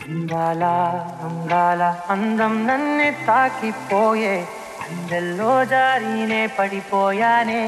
అందాల అందాల అందం నన్నే తాకిపోయే అందెల్లో జారీనే పడిపోయానే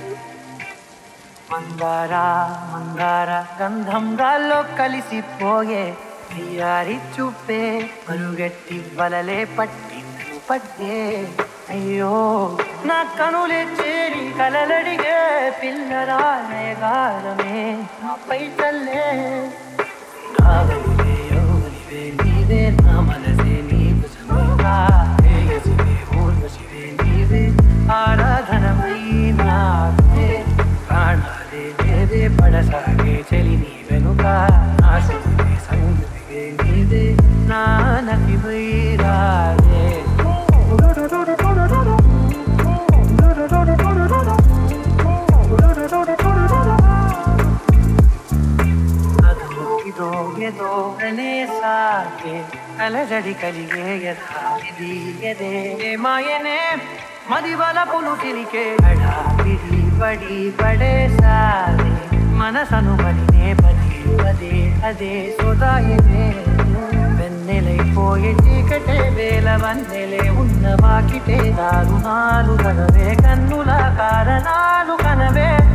మందార మందార గంధం గాల్లో కలిసిపోయే అయ్యారి చూపే మరుగెట్టి వలలే పట్టి నన్ను పట్టే అయ్యో నా కనులే చేరి కలలడిగే పిల్లరాగారమే నాపై చల్లే నావలివే యౌవనివే నీవే నా మనసే నీ భుజమేగా తేజసివే ఊర్వశివే నీవే ఆరాధనమై నావే ప్రాణాలే లేవే పడసాగే చెలి నీ వెనుక నా శక్తివే సంగతివే నీవే నా నటివై రావే ಅದೋ ಇದೋ ಎದೋ ಅನೇ ಸಾಕೆ ಅಲಜಡಿ ಕಲಿಗೆ ಯಥಾವಿಧಿ ಎದೆ ಮಾಯನೆ ಮದಿಬಲ ಪುಲು ತಿಲಿಕೆ ಅಡ ಬಿಡಿ ಬಡಿ ಬಡೆ ಸಾಲೆ మనసను బలినే పదే పదే అదే సోదాయనే వెన్నెలైపోయే చీకటే వేల వన్నెలే ఉన్న వాకిటే దారుణాలు కనవే కన్నుల కారణాలు కనవే